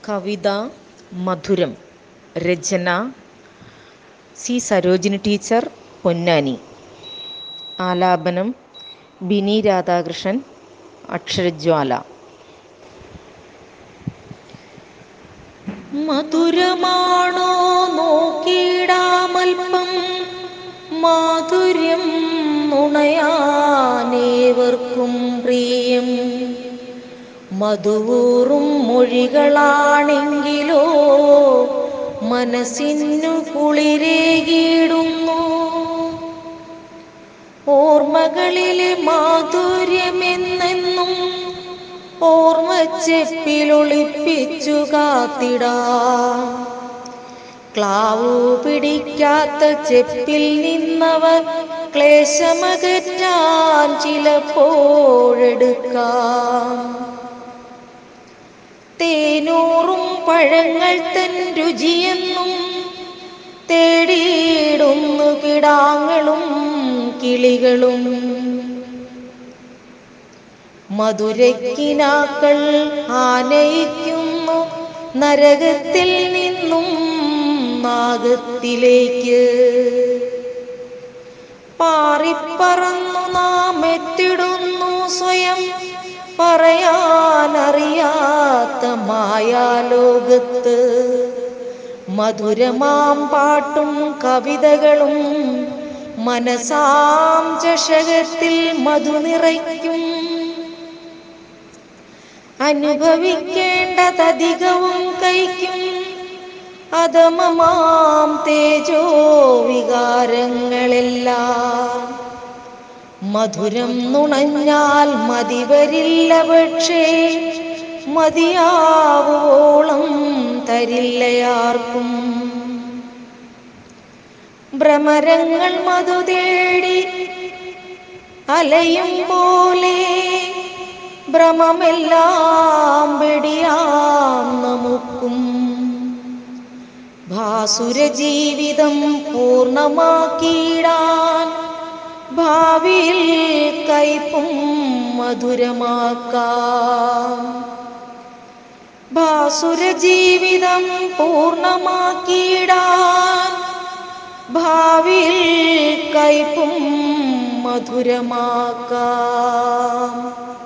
കവിത മധുരം രചന C Sarojini teacher Ponnani ആലാപനം ബിനി രാധാകൃഷ്ണൻ അക്ഷരജ്വാല മധുരമാണോ നോക്കിയിടാമൽപ്പം മാധുര്യം നുണയാനേവർക്കും പ്രിയം മധുവൂറും മൊഴികളാണെങ്കിലോ മനസ്സിനു കുളിരേകിടുന്നു ഓർമ്മകളിലെ മാധുര്യമെന്നെന്നും ഓർമ്മച്ചെപ്പിലൊളിപ്പിച്ചു കാത്തിടാ ക്ലാവു പിടിക്കാത്ത ചെപ്പിൽ നിന്നവർ ക്ലേശമകറ്റാൻ ചിലപ്പോഴെടുക്കാം തേനൂറും പഴങ്ങൾ തൻ രുചിയെന്നും തേടിയിടുന്നു കിടാങ്ങളും കിളികളും മധുരക്കിനാക്കൾ ആനയിക്കുന്നു നരകത്തിൽ നിന്നും നാഗത്തിലേക്ക് പാറിപ്പറന്നു നാം എത്തിടുന്നു സ്വയം പറയാനറിയാത്ത മായാലോകത്ത് മധുരമാം പാട്ടും കവിതകളും മനസാം ചഷകത്തിൽ മധു നിറയ്ക്കും അനുഭവിക്കേണ്ടതധികവും കൈക്കും അധമമാം തേജോ വികാരങ്ങളെല്ലാം മധുരം നുണഞ്ഞാൽ മതി വരില്ല പക്ഷേ മതിയാവോളം തരില്ലയാർക്കും ഭ്രമരങ്ങൾ മധു തേടി അലയും പോലെ ഭ്രമമെല്ലാം വെടിയാം നമുക്കും ഭാസുര ജീവിതം പൂർണ്ണമാക്കിയിടാൻ ഭാവിയിൽ കയ്പും മധുരമാക്കാം ഭാസുര ജീവിതം പൂർണ്ണമാക്കിയിടാൻ ഭാവിയിൽ കയ്പും മധുരമാക്കാം